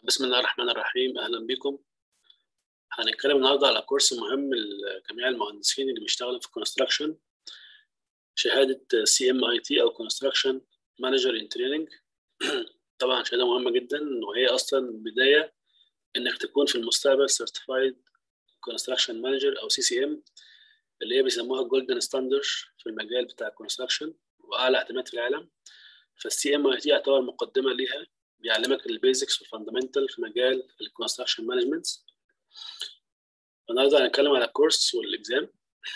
بسم الله الرحمن الرحيم اهلا بكم هنتكلم النهارده على كورس مهم لجميع المهندسين اللي بيشتغلوا في كونستراكشن شهاده سي ام اي تي او كونستراكشن مانجر ان تريننج طبعا شهاده مهمه جدا وهي اصلا بدايه انك تكون في المستقبل سيرتيفايد كونستراكشن مانجر او سي سي ام اللي هي بيسموها جولدن ستاندرد في المجال بتاع الكونستراكشن واعلى اعتماد في العالم فالسي ام اي تي يعتبر مقدمه ليها بيعلمك البيزكس والفاندمنتال في مجال الكونستراكشن مانجمنت النهارده هنتكلم على الكورس والاكزام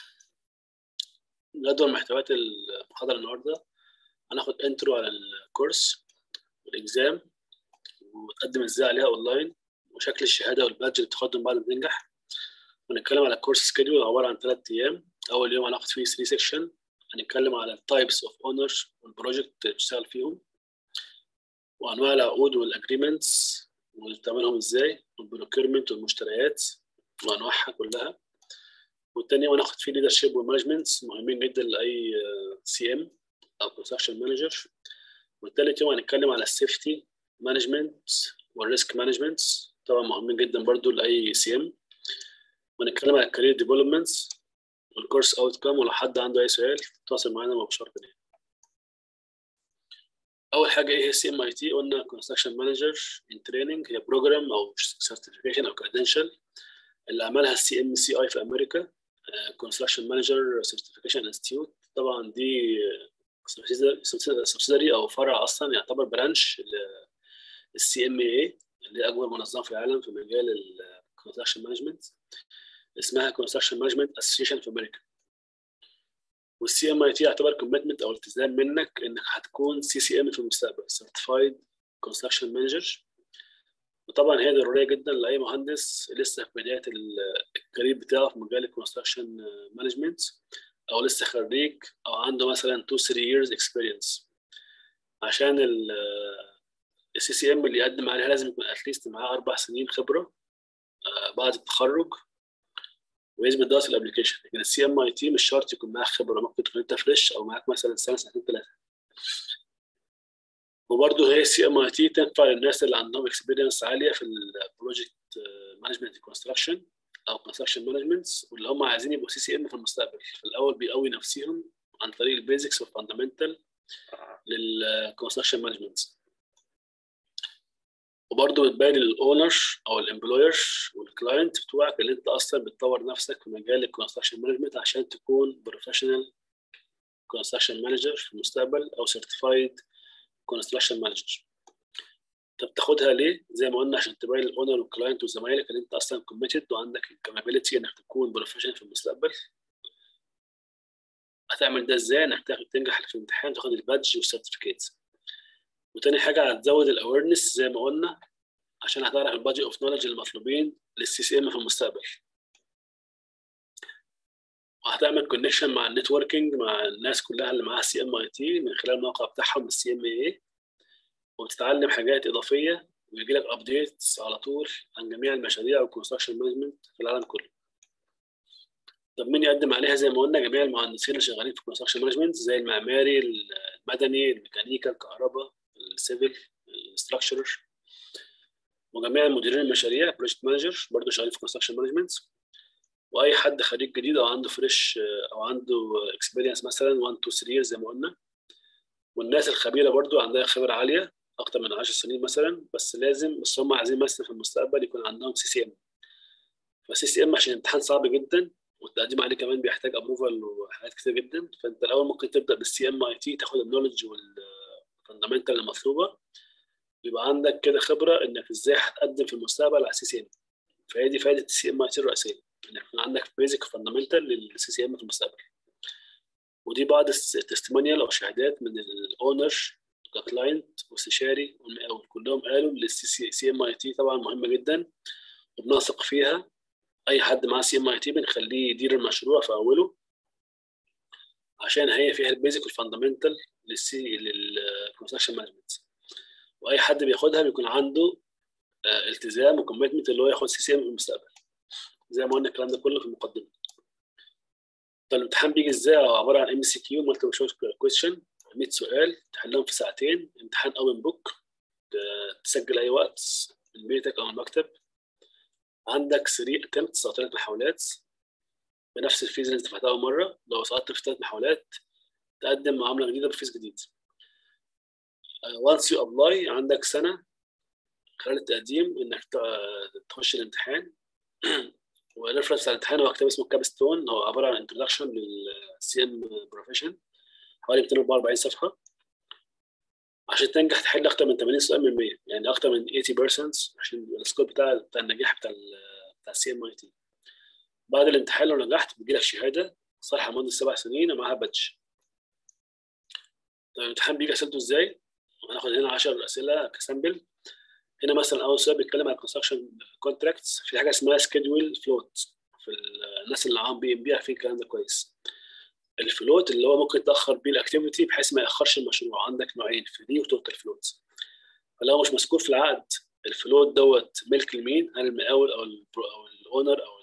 جدول محتويات المحاضره النهارده هناخد انترو على الكورس والاكزام وتقدم ازاي عليها اونلاين وشكل الشهاده والبادج اللي بتاخدهم بعد ما تنجح ونتكلم على الكورس سكيدول عباره عن ثلاث ايام اول يوم هناخد فيه 3 سيكشن هنتكلم على التايبس اوف اونر والبروجكت اللي بتشتغل فيهم وانواع العقود والاجريمنتس وتعملهم ازاي والبروكيرمنت والمشتريات وانواعها كلها والتاني يوم هناخد فيه ليدرشيب ومانجمنت مهمين جدا لاي سي ام او كونستراكشن مانجر والتالت يوم هنتكلم على السيفتي مانجمنت والريسك مانجمنت طبعا مهمين جدا برضو لاي سي ام ونتكلم على الكارير ديفلوبمنتس والكورس اوت كام ولو حد عنده اي سؤال تواصل معانا مباشره اول حاجه ايه هي سي ام اي تي قلنا كونستراكشن مانجر ان تريننج هي بروجرام او سيرتيفيكيشن او كريدنشال اللي عملها السي ام سي اي في امريكا كونستراكشن مانجر سيرتيفيكيشن انستيتيوت طبعا دي سبسيدري او فرع اصلا يعتبر برانش للسي ام اي اللي هي اكبر منظمه في العالم في مجال الكونستراكشن مانجمنت اسمها كونستراكشن مانجمنت اسوسيشن في امريكا والسي ام اي تي يعتبر كوميتمنت او التزام منك انك هتكون سي سي ام في المستقبل سيرتيفايد كونستراكشن مانجر وطبعا هي ضروريه جدا لاي مهندس لسه في بدايه الكارير بتاعه في مجال الكونستراكشن مانجمنت او لسه خريج او عنده مثلا 2 3 years experience عشان السي سي ام اللي يقدم عليها لازم يكون اتليست معاه اربع سنين خبره بعد التخرج ويثبت دراسه الابلكيشن لكن السي ام اي تي مش شرط يكون معاك خبره ممكن تكون انت فريش او معاك مثلا سنه سنتين ثلاثه وبرضه هي السي ام اي تي تنفع للناس اللي عندهم اكسبيرينس عاليه في البروجكت مانجمنت كونستراكشن او كونستراكشن مانجمنت واللي هم عايزين يبقوا سي سي ام في المستقبل في الاول بيقوي نفسهم عن طريق البيزكس والفاندمنتال للكونستراكشن مانجمنت وبرضه بتبين للاونر او الامبلوير والكلاينت بتوعك اللي انت اصلا بتطور نفسك في مجال الكونستراكشن مانجمنت عشان تكون بروفيشنال كونستراكشن مانجر في المستقبل او سيرتيفايد كونستراكشن مانجر طب تاخدها ليه؟ زي ما قلنا عشان تبين الاونر والكلاينت وزمايلك ان انت اصلا كوميتد وعندك الكابابيلتي انك تكون بروفيشنال في المستقبل هتعمل ده ازاي؟ انك تنجح في الامتحان تاخد البادج والسيرتيفيكيت وتاني حاجه هتزود الاويرنس زي ما قلنا عشان هتعرف البادي اوف نولج المطلوبين للسي سي ام في المستقبل وهتعمل كونكشن مع النتوركينج مع الناس كلها اللي معاها سي ام اي تي من خلال الموقع بتاعهم السي ام اي وتتعلم حاجات اضافيه ويجي لك ابديتس على طول عن جميع المشاريع والكونستراكشن مانجمنت في العالم كله طب مين يقدم عليها زي ما قلنا جميع المهندسين اللي شغالين في الكونستراكشن مانجمنت زي المعماري المدني الميكانيكا الكهرباء السيفل الستراكشر وجميع مديرين المشاريع بروجكت مانجر برضه شغالين في كونستراكشن مانجمنت واي حد خريج جديد او عنده فريش او عنده اكسبيرينس مثلا 1 2 3 زي ما قلنا والناس الخبيره برضه عندها خبره عاليه اكتر من 10 سنين مثلا بس لازم بس هم عايزين مثلا في المستقبل يكون عندهم سي سي ام فالسي سي ام عشان الامتحان صعب جدا والتقديم عليه كمان بيحتاج ابروفال وحاجات كتير جدا فانت الاول ممكن تبدا بالسي ام اي تي تاخد النولج والفاندمنتال المطلوبه يبقى عندك كده خبره انك ازاي هتقدم في المستقبل على السي سي ام فهي دي فائده السي ام اي تي الرئيسيه انك يكون عندك بيزك فاندمنتال للسي سي ام في المستقبل ودي بعض التستمونيال او شهادات من الاونر ككلاينت واستشاري والمقاول كلهم قالوا للسي سي ام اي تي طبعا مهمه جدا وبنثق فيها اي حد معاه سي ام اي تي بنخليه يدير المشروع في اوله عشان هي فيها البيزك والفاندمنتال للسي للكونستراكشن مانجمنت واي حد بياخدها بيكون عنده التزام وكوميتمنت اللي هو ياخد سي سي ام في المستقبل زي ما قلنا الكلام ده كله في المقدمه فالامتحان بيجي ازاي عباره عن ام سي كيو مالتيبل تشويس كويشن 100 سؤال تحلهم في ساعتين امتحان اوبن بوك تسجل اي وقت من بيتك او المكتب عندك 3 اتمتس او ثلاث محاولات بنفس الفيز اللي انت دفعتها اول مره لو سقطت في ثلاث محاولات تقدم معامله جديده بفيز جديد وانس يو ابلاي عندك سنه خلال التقديم انك تخش الامتحان والريفرنس بتاع الامتحان هو كتاب اسمه كابستون هو عباره عن انتروداكشن للسي ام بروفيشن حوالي 244 صفحه عشان تنجح تحل اكتر من 80 سؤال من 100 يعني اكتر من 80% عشان السكور بتاع بتاع النجاح بتاع بتاع السي ام اي تي بعد الامتحان لو نجحت بيجي لك شهاده صالحه لمده سبع سنين ومعاها بادج طيب الامتحان بيجي اسئلته ازاي؟ هناخد هنا 10 اسئله كسامبل هنا مثلا اول سؤال بيتكلم عن الكونستراكشن كونتراكتس في حاجه اسمها سكيدول فلوت في الناس اللي معاهم بي ام بي عارفين الكلام ده كويس الفلوت اللي هو ممكن تاخر بيه الاكتيفيتي بحيث ما ياخرش المشروع عندك نوعين فري وتوتال فلوت فلو مش مذكور في العقد الفلوت دوت ملك لمين هل المقاول او او الاونر او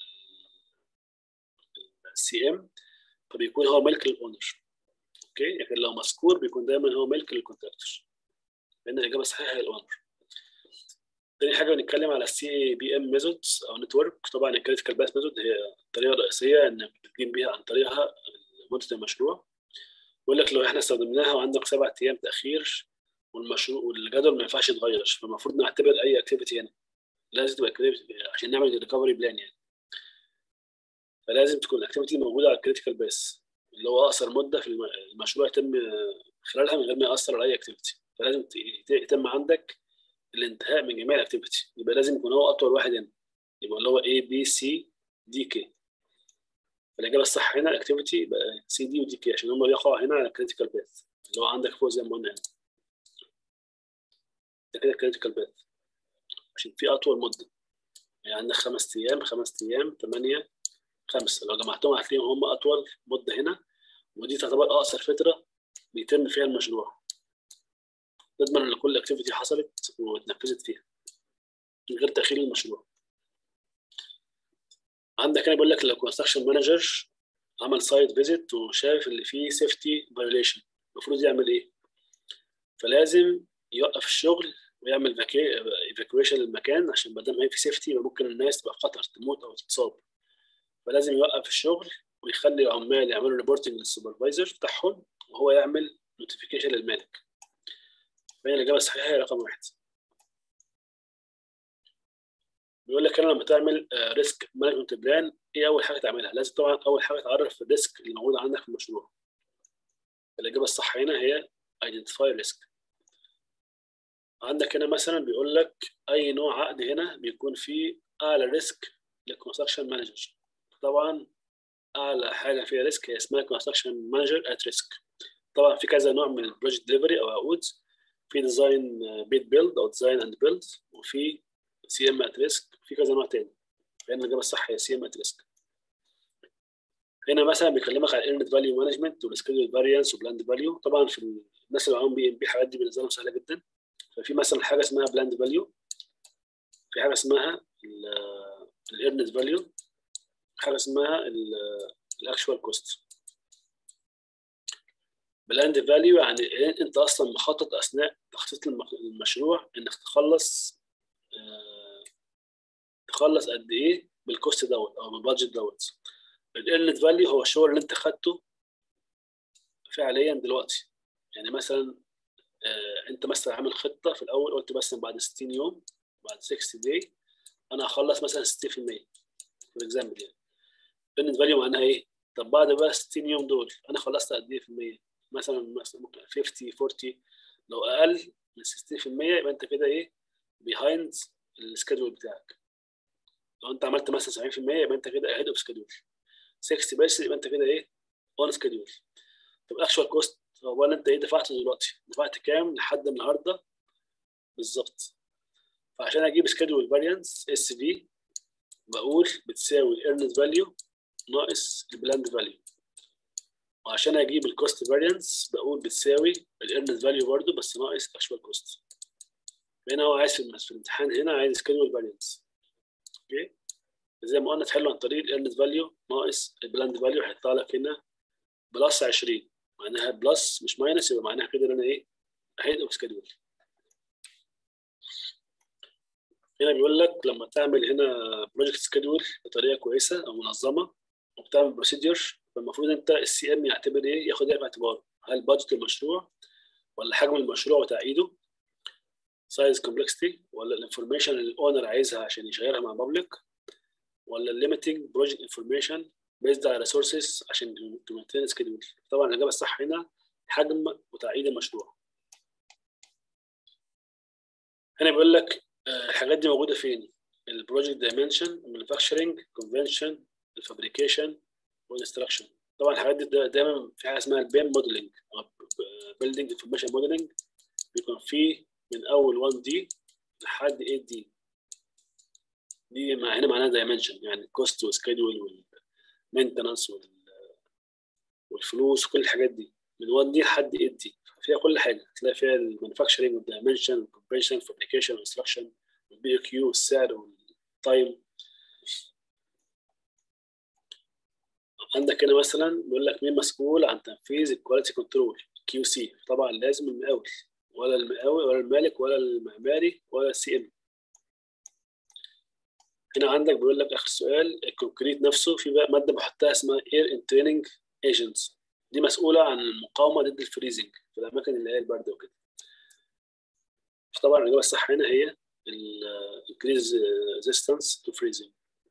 السي ام فبيكون هو ملك للاونر اوكي لكن لو مذكور بيكون دايما هو ملك للكونتراكتور لان الاجابه الصحيحه هي الاونر تاني حاجه بنتكلم على السي بي ام ميثودز او نتورك طبعا الكريتيكال باث ميثود هي الطريقه الرئيسيه انك بتجيب بيها عن طريقها مده المشروع بيقول لك لو احنا استخدمناها وعندك سبع ايام تاخير والمشروع والجدول ما ينفعش يتغير فالمفروض نعتبر اي اكتيفيتي هنا لازم تبقى عشان نعمل ريكفري بلان يعني فلازم تكون الاكتيفيتي موجوده على الكريتيكال باث اللي هو اقصر مده في المشروع يتم خلالها من غير ما ياثر على اي اكتيفيتي فلازم يتم عندك الانتهاء من جميع الاكتيفيتي يبقى لازم يكون هو اطول واحد هنا يبقى اللي هو A B C D K فالاجابه الصح هنا الاكتيفيتي يبقى سي دي ودي كي عشان هم بيقعوا هنا على الكريتيكال باث اللي هو عندك فوق زي ما قلنا هنا ده كده الكريتيكال باث عشان في اطول مده يعني عندك خمس ايام خمس ايام ثمانيه خمسه لو جمعتهم هتلاقيهم هم اطول مده هنا ودي تعتبر اقصر فتره بيتم فيها المشروع تضمن ان كل اكتيفيتي حصلت واتنفذت فيها من غير تاخير المشروع عندك هنا بيقول لك لو كونستراكشن مانجر عمل سايت فيزيت وشاف اللي فيه سيفتي فايوليشن المفروض يعمل ايه؟ فلازم يوقف الشغل ويعمل ايفاكويشن للمكان عشان ما دام في سيفتي ممكن الناس تبقى في خطر تموت او تتصاب فلازم يوقف الشغل ويخلي العمال يعملوا ريبورتنج للسوبرفايزر بتاعهم وهو يعمل نوتيفيكيشن للمالك فهي الاجابه الصحيحه هي رقم واحد بيقول لك انا لما تعمل ريسك مانجمنت بلان ايه اول حاجه تعملها؟ لازم طبعا اول حاجه تعرف الريسك اللي موجود عندك في المشروع. الاجابه الصح هنا هي identify risk. عندك هنا مثلا بيقول لك اي نوع عقد هنا بيكون فيه اعلى ريسك للكونستراكشن مانجر. طبعا اعلى حاجه فيها ريسك هي اسمها كونستراكشن مانجر ات ريسك. طبعا في كذا نوع من البروجكت ديليفري او عقود في ديزاين بيت بيلد او ديزاين اند بيلد وفي سي ام ات ريسك في كذا نوع تاني لان الاجابه الصح هي سي ام ات ريسك هنا مثلا بيكلمك على الايرنت فاليو مانجمنت والسكيدول فاريانس وبلاند فاليو طبعا في الناس اللي معاهم بي ام بي الحاجات دي بالنسبه لهم سهله جدا ففي مثلا حاجه اسمها بلاند فاليو في حاجه اسمها الايرنت فاليو حاجه اسمها الاكشوال كوست بلاند فاليو يعني انت اصلا مخطط اثناء تخطيط المشروع انك تخلص تخلص قد ايه بالكوست دوت او بالبادجت دوت الايرنت فاليو هو الشغل اللي انت خدته فعليا دلوقتي يعني مثلا آه انت مثلا عامل خطه في الاول قلت مثلا بعد 60 يوم بعد 60 داي انا هخلص مثلا 60% فور اكزامبل يعني الايرنت فاليو معناها ايه؟ طب بعد بقى 60 يوم دول انا خلصت قد ايه في المية؟ مثلا مثلا ممكن 50 40 لو اقل من 60% يبقى انت كده ايه؟ بيهايند السكادول بتاعك لو انت عملت مثلا 70% يبقى انت كده اهيد اوف سكادول 60 بس يبقى انت كده ايه اون سكادول طب اكشوال كوست هو انت ايه دفعت دلوقتي دفعت كام لحد النهارده بالظبط فعشان اجيب سكادول فاريانس اس في بقول بتساوي الايرنت فاليو ناقص البلاند فاليو وعشان اجيب الكوست فاريانس بقول بتساوي الايرنت فاليو برضو بس ناقص اكشوال كوست هنا هو عايز في الامتحان هنا عايز سكيدول فاريانس اوكي زي ما قلنا تحله عن طريق الايرنت فاليو ناقص البلاند فاليو هيطلع لك هنا بلس 20 معناها بلس مش ماينس يبقى معناها كده ان انا ايه اهيد اوف سكيدول هنا بيقول لك لما تعمل هنا بروجكت سكيدول بطريقه كويسه او منظمه وبتعمل بروسيدجر فالمفروض انت السي ام يعتبر ايه ياخد ايه في اعتباره هل بادجت المشروع ولا حجم المشروع وتعقيده سايز كومبلكسيتي ولا الانفورميشن اللي الاونر عايزها عشان يشيرها مع بابليك ولا الليميتنج بروجكت انفورميشن بيزد على ريسورسز عشان تمنتين سكيدول طبعا الاجابه الصح هنا حجم وتعقيد المشروع هنا بيقول لك الحاجات دي موجوده فين البروجكت دايمنشن المانيفاكتشرنج كونفنشن الفابريكيشن والانستراكشن طبعا الحاجات دي دايما في حاجه اسمها البيم موديلنج او بيلدينج انفورميشن موديلنج بيكون فيه من اول 1 دي لحد 8 دي دي مع هنا معناها دايمنشن يعني كوست وسكيدول والمينتنس والفلوس وكل الحاجات دي من 1 دي لحد 8 دي فيها كل حاجه تلاقي فيها المانيفاكتشرنج والدايمنشن والكومبريشن والفابريكيشن والانستراكشن والبي كيو والسعر والتايم عندك هنا مثلا بيقول لك مين مسؤول عن تنفيذ الكواليتي كنترول كيو سي طبعا لازم المقاول ولا المقاول ولا المالك ولا المعماري ولا السي ام هنا عندك بيقول لك اخر سؤال الكونكريت نفسه في بقى ماده بحطها اسمها اير انتريننج ايجنتس دي مسؤوله عن المقاومه ضد الفريزنج في الاماكن اللي هي البارده وكده طبعا الاجابه الصح هنا هي increase resistance to freezing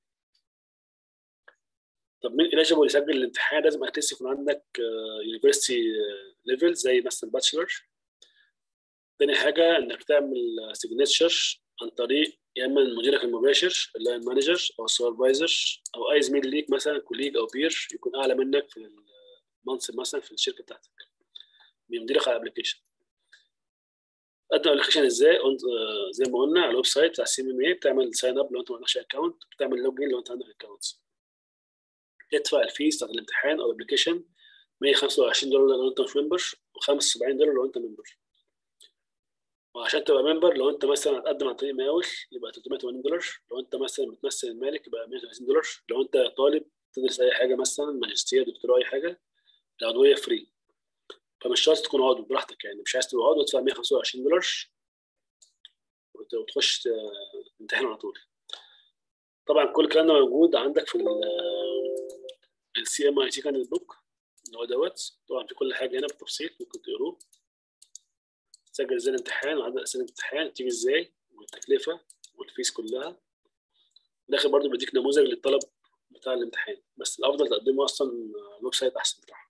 طب مين eligible يسجل الامتحان لازم اتليست يكون عندك يونيفرستي ليفل زي مثلا باتشلر تاني حاجة انك تعمل سيجنتشر عن طريق يا اما مديرك المباشر اللي هو المانجر او السوبرفايزر او اي زميل ليك مثلا كوليج او بير يكون اعلى منك في المنصب مثلا في الشركة بتاعتك بيمديرك على الابلكيشن قدم الابلكيشن ازاي زي ما قلنا على الويب سايت بتاع السي ام ام اي بتعمل ساين اب لو انت ما عندكش اكونت بتعمل لوجين لو انت عندك اكونت تدفع الفيس بتاعت الامتحان او الابلكيشن 125 دولار لو انت مش ممبر و75 دولار لو انت ممبر وعشان تبقى ممبر لو انت مثلا هتقدم عن طريق مقاول يبقى 380 دولار لو انت مثلا بتمثل المالك يبقى 130 دولار لو انت طالب تدرس اي حاجه مثلا ماجستير دكتوراه اي حاجه العضويه فري فمش شرط تكون عضو براحتك يعني مش عايز تبقى عضو تدفع 125 دولار وتخش تمتحن على طول طبعا كل الكلام ده موجود عندك في السي ام اي تي كان بوك اللي هو دوت طبعا في كل حاجه هنا بالتفصيل ممكن تقروه تسجل ازاي الامتحان وعدد اسئله الامتحان تيجي ازاي والتكلفه والفيس كلها داخل برضه بيديك نموذج للطلب بتاع الامتحان بس الافضل تقدمه اصلا الويب سايت احسن بتاعها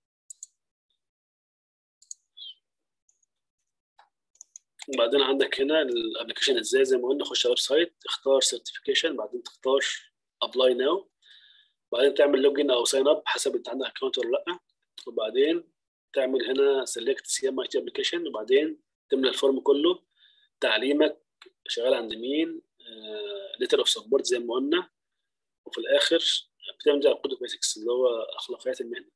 وبعدين عندك هنا الابلكيشن ازاي زي ما قلنا خش على الويب سايت اختار سيرتيفيكيشن بعدين تختار ابلاي ناو بعدين تعمل لوجن او ساين اب حسب انت عندك اكونت ولا لا وبعدين تعمل هنا سيلكت سي ام اي تي ابلكيشن وبعدين تملى الفورم كله تعليمك شغال عند مين ليتر اوف سبورت زي ما قلنا وفي الاخر بتعمل على الكود بيسكس اللي هو اخلاقيات المهنه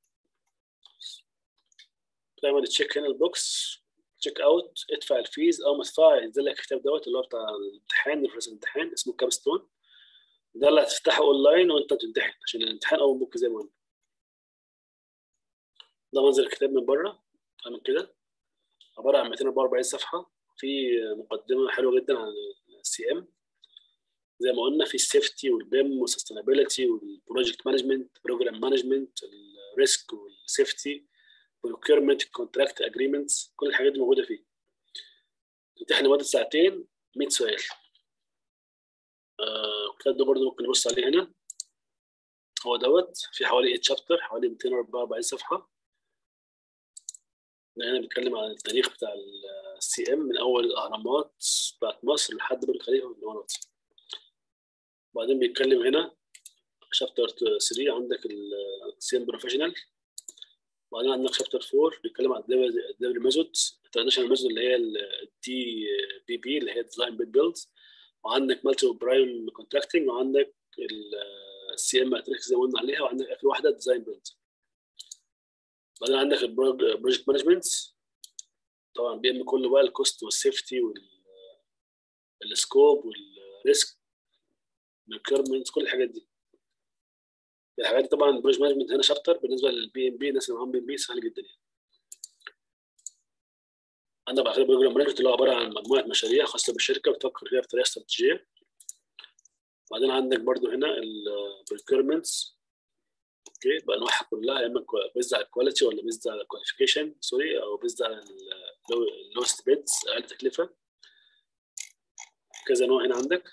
تعمل تشيك هنا البوكس تشيك اوت ادفع الفيز او ما تدفع ينزل لك الكتاب دوت اللي هو بتاع الامتحان رئيس الامتحان اسمه كابستون ده اللي هتفتحه اونلاين وانت بتمتحن عشان الامتحان اول بوك زي ما قلنا ده منظر الكتاب من بره عامل كده عباره عن 244 صفحه في مقدمه حلوه جدا عن السي ام زي ما قلنا في السيفتي والبيم والسستينابيلتي والبروجكت مانجمنت بروجرام مانجمنت الريسك والسيفتي procurement كونتراكت اجريمنتس كل الحاجات دي موجوده فيه امتحان لمده ساعتين 100 سؤال الكتاب ده برضه ممكن نبص عليه هنا هو دوت في حوالي 8 شابتر حوالي 244 صفحه هنا بيتكلم عن التاريخ بتاع السي ام من اول الاهرامات بتاعت مصر لحد برج خليفه والامارات وبعدين بيتكلم هنا شابتر 3 عندك السي ام بروفيشنال وبعدين عندك شابتر 4 بيتكلم عن الدبليو ميثود الانترناشونال ميثود اللي هي الدي بي بي اللي هي ديزاين بيت بيلد وعندك مالتي برايم كونتراكتنج وعندك السي ام اتريكس زي ما قلنا عليها وعندك اخر واحده ديزاين بيلد بعدين عندك البروجكت مانجمنت طبعا بيعمل كله بقى الكوست والسيفتي والسكوب والريسك والريكيرمنت كل الحاجات دي الحاجات دي طبعا البروجكت مانجمنت هنا شابتر بالنسبه للبي ام بي الناس اللي معاهم بي ام بي سهل جدا يعني عندك بعد كده بروجرام مانجمنت اللي هو عباره عن مجموعه مشاريع خاصه بالشركه بتفكر فيها بطريقه استراتيجيه بعدين عندك برضو هنا البريكيرمنتس اوكي بانواعها كلها يا اما بيزد على الكواليتي ولا بيزد على الكواليفيكيشن سوري او بيزد على اللوست بيدز اقل تكلفه كذا نوع هنا عندك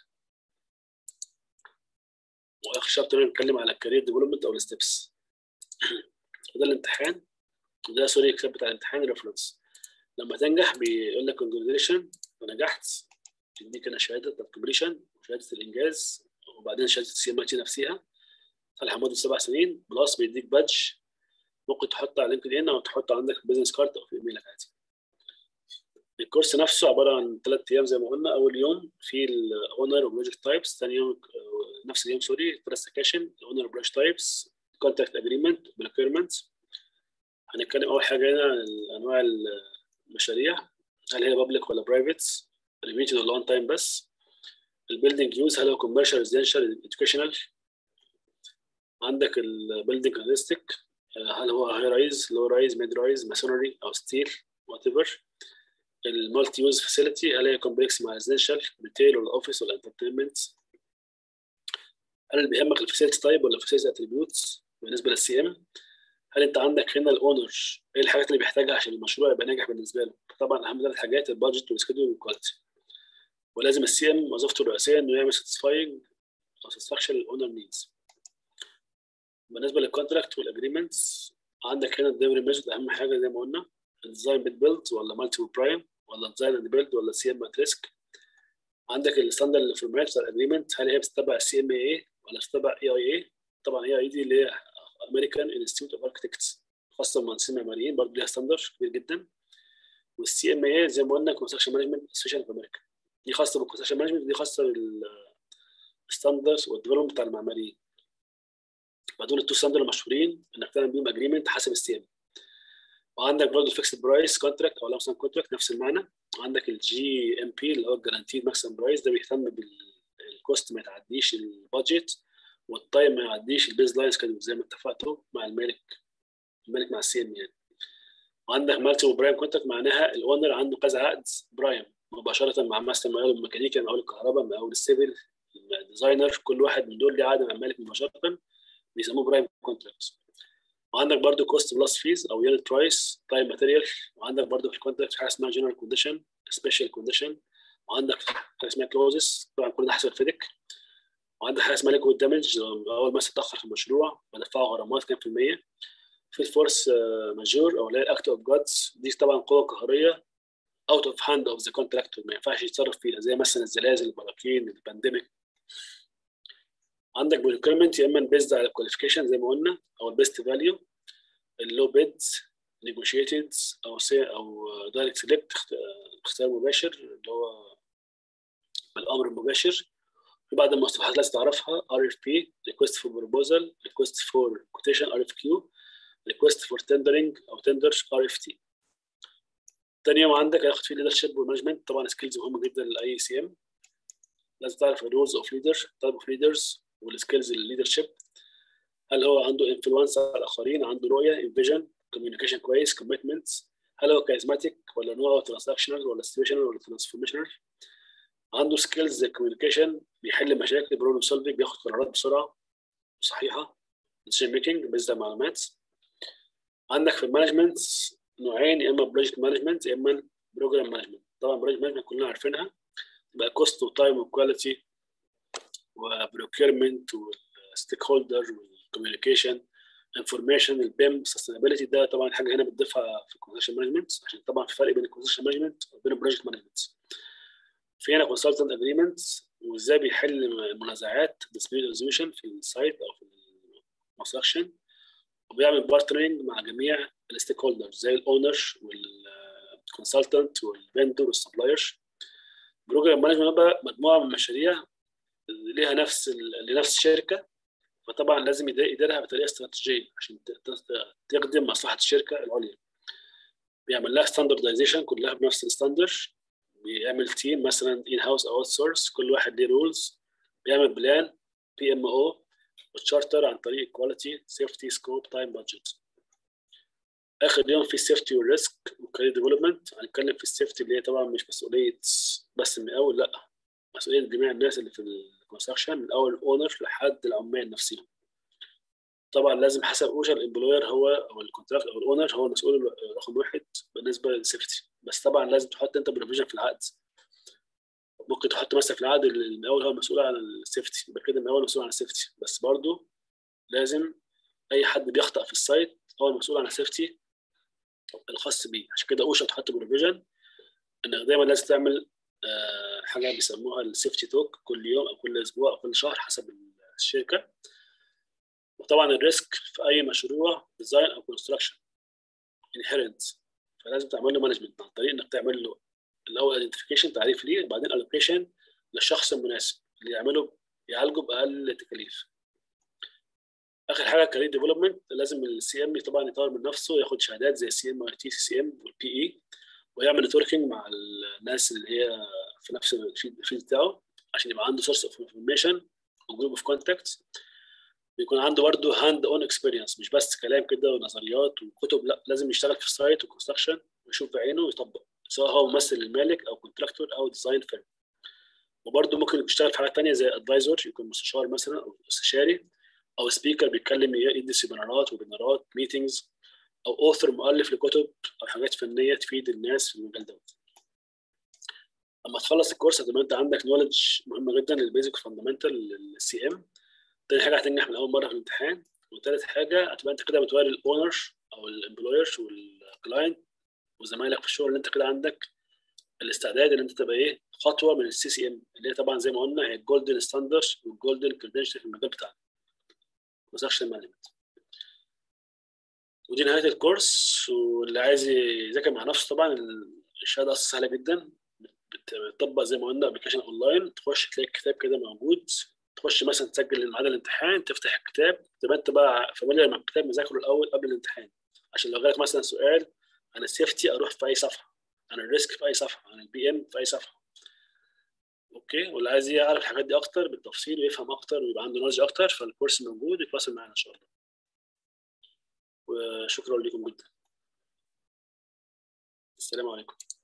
واخر شابتر بنتكلم على الكارير ديفلوبمنت او الستبس وده الامتحان وده سوري الكتاب بتاع الامتحان ريفرنس لما تنجح بيقول لك كونجريشن نجحت يديك هنا شهاده الكومبليشن وشهاده الانجاز وبعدين شهاده السي ام تي نفسها صالح مده سبع سنين بلس بيديك بادج ممكن تحطه على لينكد ان او تحطه عندك في بزنس كارد او في ايميلك عادي الكورس نفسه عباره عن ثلاث ايام زي ما قلنا اول يوم في الاونر وبروجكت تايبس ثاني يوم نفس اليوم سوري ثلاث سكاشن الاونر وبروجكت تايبس كونتاكت اجريمنت بريكيرمنت هنتكلم اول حاجه هنا عن انواع المشاريع هل هي بابليك ولا برايفت ريبيتد ولا اون تايم بس البيلدينج يوز هل هو كوميرشال ريزيدنشال educational عندك البيلدينج هوليستيك هل هو هاي رايز لو رايز ميد رايز ماسونري او ستيل وات ايفر المالتي يوز فاسيلتي هل هي كومبلكس مع ريزيدنشال ريتيل ولا اوفيس ولا انترتينمنت هل اللي بيهمك الفاسيلتي تايب ولا فاسيلتي اتريبيوتس بالنسبه للسي ام هل انت عندك هنا الاونر ايه الحاجات اللي بيحتاجها عشان المشروع يبقى ناجح بالنسبه له طبعا اهم ثلاث حاجات البادجت والسكيدول والكواليتي ولازم السي ام وظيفته الرئيسيه انه يعمل ساتسفاينج او ساتسفاكشن للاونر نيدز بالنسبه للكونتراكت والاجريمنتس عندك هنا الديليفري ميثود اهم حاجه زي ما قلنا الديزاين بيت بيلد ولا مالتي برايم ولا ديزاين اند بيلد ولا سي ام ات ريسك عندك الستاندرد فورمات بتاع الاجريمنت هل هي بتتبع السي ام اي ولا بتتبع اي اي اي طبعا اي اي دي اللي هي امريكان انستيتيوت اوف اركتكتس خاصه بمهندسين معماريين برضه ليها ستاندرد كبير جدا والسي ام اي زي ما قلنا كونستراكشن مانجمنت اسوشيشن في امريكا دي خاصه بالكونستراكشن مانجمنت دي خاصه بالستاندرز والديفلوبمنت بتاع المعماريين فدول التو ستاندرد المشهورين انك تعمل بيهم اجريمنت حسب السي ام وعندك برضه فيكسد برايس كونتراكت او لمسان كونتراكت نفس المعنى وعندك الجي ام بي اللي هو الجارانتيد ماكسيمم برايس ده بيهتم بالكوست ما يتعديش البادجت والتايم ما يعديش البيز لاين سكادول زي ما اتفقتوا مع المالك المالك مع السي ام يعني وعندك مالتي برايم كونتراكت معناها الاونر عنده كذا عقد برايم مباشره مع ماستر مقاول الميكانيكا مقاول الكهرباء مقاول السيفل الديزاينر كل واحد من دول ليه عقد مع المالك مباشره بيسموه برايم كونتراكت وعندك برضو كوست بلس فيز او يونت برايس تايم ماتيريال وعندك برضو في الكونتراكت حاجه اسمها جنرال كونديشن سبيشال كونديشن وعندك حاجه اسمها كلوزز طبعا كل ده حسب الفيدك وعندك حاجه اسمها ليكويد دامج اول ما تتاخر في المشروع بدفعه غرامات كام في المية في الفورس ماجور او اللي هي الاكت اوف جادز دي طبعا قوه قهريه اوت اوف هاند اوف ذا كونتراكتور ما ينفعش يتصرف فيها زي مثلا الزلازل البراكين البانديميك عندك بريكويرمنت يا اما بيزد على الكواليفيكيشن زي ما قلنا او البيست فاليو اللو بيدز نيجوشيتد او سي او دايركت سيلكت اختيار مباشر اللي هو بالامر المباشر في بعض المصطلحات لازم تعرفها ار اف بي ريكوست فور بروبوزال ريكوست فور كوتيشن ار اف كيو ريكوست فور تندرنج او تندر ار اف تي تاني يوم عندك هياخد فيه ليدرشيب ومانجمنت طبعا سكيلز مهمه جدا لاي سي ام لازم تعرف الرولز اوف ليدر تايب اوف ليدرز والسكيلز للليدرشيب هل هو عنده انفلونس على الاخرين عنده رؤيه انفيجن كوميونيكيشن كويس كوميتمنتس هل هو كاريزماتيك ولا نوعه ترانزاكشنال ولا سيتويشنال ولا ترانسفورميشنال عنده سكيلز زي الكوميونيكيشن بيحل مشاكل بروبلم سولفنج بياخد قرارات بسرعه صحيحه ديسيجن ميكنج بيزد معلومات عندك في المانجمنت نوعين يا اما بروجكت مانجمنت يا اما بروجرام مانجمنت طبعا بروجكت مانجمنت كلنا عارفينها بقى كوست وتايم وكواليتي وبروكيرمنت والستيك هولدر والكوميونيكيشن انفورميشن البيم سستينابيلتي ده طبعا حاجه هنا بتضيفها في الكونستراكشن مانجمنت عشان طبعا في فرق بين الكونستراكشن مانجمنت وبين البروجكت مانجمنت في هنا كونسلتنت اجريمنت وازاي بيحل المنازعات ديسبيوت ريزوليوشن في السايت او في الكونستراكشن وبيعمل بارتنرنج مع جميع الستيك هولدرز زي الاونر والكونسلتنت والفندور والسبلايرز بروجرام مانجمنت بقى مجموعه من المشاريع ليها نفس لنفس الشركه فطبعا لازم يديرها بطريقه استراتيجيه عشان تخدم مصلحه الشركه العليا بيعمل لها ستاندردايزيشن كلها بنفس الستاندرد بيعمل تيم مثلا ان هاوس او اوت سورس كل واحد ليه رولز بيعمل بلان بي ام او وتشارتر عن طريق كواليتي سيفتي سكوب تايم بادجت اخر يوم في السيفتي والريسك والكارير ديفلوبمنت هنتكلم في السيفتي اللي هي طبعا مش مسؤوليه بس من الاول لا مسؤوليه جميع الناس اللي في الكونستراكشن من اول الاونر لحد العمال نفسهم طبعا لازم حسب اوشا الامبلوير هو او الكونتراكت او الاونر هو المسؤول رقم واحد بالنسبه للسيفتي بس طبعا لازم تحط انت بروفيجن في العقد ممكن تحط مثلا في العقد المقاول هو المسؤول عن السيفتي يبقى كده المقاول مسؤول عن السيفتي بس برضه لازم اي حد بيخطأ في السايت هو المسؤول عن السيفتي الخاص بيه عشان كده اوشا تحط بروفيجن انك دايما لازم تعمل آه حاجه بيسموها السيفتي توك كل يوم او كل اسبوع او كل شهر حسب الشركه وطبعا الريسك في اي مشروع ديزاين او كونستراكشن انهيرنت فلازم تعمل له مانجمنت عن طريق انك تعمل له الاول ايدنتيفيكيشن تعريف ليه بعدين الوكيشن للشخص المناسب اللي يعمله يعالجه باقل تكاليف اخر حاجه كارير ديفلوبمنت لازم السي ام طبعا يطور من نفسه وياخد شهادات زي السي ام اي تي سي سي ام والبي اي ويعمل نتوركينج مع الناس اللي هي في نفس الفيلد بتاعه عشان يبقى عنده سورس اوف انفورميشن وجروب اوف كونتاكتس بيكون عنده برضه هاند اون اكسبيرينس مش بس كلام كده ونظريات وكتب لا لازم يشتغل في السايت وكونستراكشن ويشوف بعينه ويطبق سواء هو ممثل للمالك او كونتراكتور او ديزاين فيرم وبرضه ممكن يشتغل في حاجات ثانيه زي ادفايزر يكون مستشار مثلا او استشاري او سبيكر بيتكلم يدي سيمينارات وبنارات ميتنجز او اوثر مؤلف لكتب او حاجات فنيه تفيد الناس في المجال دوت اما تخلص الكورس هتبقى انت عندك نولج مهمه جدا للبيزك فاندمنتال للسي ام تاني حاجه هتنجح من اول مره في الامتحان وتالت حاجه هتبقى انت كده بتوري الاونر او الامبلوير والكلاينت وزمايلك في الشغل اللي انت كده عندك الاستعداد ان انت تبقى ايه خطوه من السي سي ام اللي هي طبعا زي ما قلنا هي الجولدن ستاندرد والجولدن كريدنشال في المجال بتاعنا كونستراكشن مانجمنت ودي نهايه الكورس واللي عايز يذاكر مع نفسه طبعا الشهاده اصلا سهله جدا بتطبق زي ما قلنا ابلكيشن اونلاين تخش تلاقي الكتاب كده موجود تخش مثلا تسجل ميعاد الامتحان تفتح الكتاب تبقى انت بقى فاميليار مع الكتاب مذاكره الاول قبل الامتحان عشان لو جالك مثلا سؤال عن السيفتي اروح في اي صفحه عن الريسك في اي صفحه عن البي ام في اي صفحه اوكي واللي عايز يعرف الحاجات دي اكتر بالتفصيل ويفهم اكتر ويبقى عنده نولج اكتر فالكورس موجود يتواصل معانا ان شاء الله وشكرا لكم جدا السلام عليكم